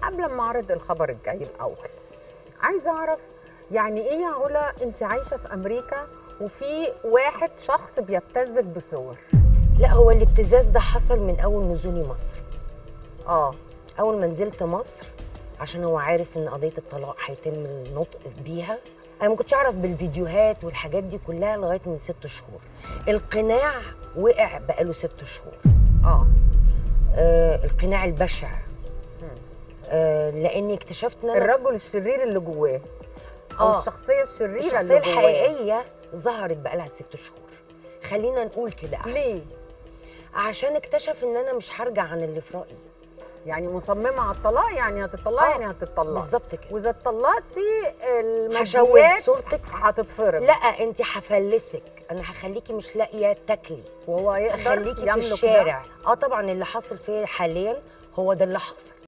قبل ما اعرض الخبر الجاي الاول عايزه اعرف يعني ايه يا علا انت عايشه في امريكا وفي واحد شخص بيبتزك بصور لا هو الابتزاز ده حصل من اول نزولي مصر اه اول ما نزلت مصر عشان هو عارف ان قضيه الطلاق هيتم النطق بيها انا ما كنتش اعرف بالفيديوهات والحاجات دي كلها لغايه من ست شهور القناع وقع بقاله ست شهور اه آه القناع البشع مم. آه لاني اكتشفت ان انا الرجل الشرير اللي جواه او آه. الشخصيه الشريره الشخصيه اللي جواه الحقيقيه ظهرت بقالها ست شهور خلينا نقول كده ليه عشان اكتشف ان انا مش هرجع عن اللي في رايي يعني مصممه على الطلاق يعني هتطلقي آه، يعني هتطلقي بالظبط كده واذا اتطلقتي هشوه الماديات صورتك هتتفرض لا انت هفلسك انا هخليكي مش لاقيه تاكلي وهو يقدر هخليكي في يملك ده؟ الشارع اه طبعا اللي حاصل فيه حاليا هو ده اللي حصل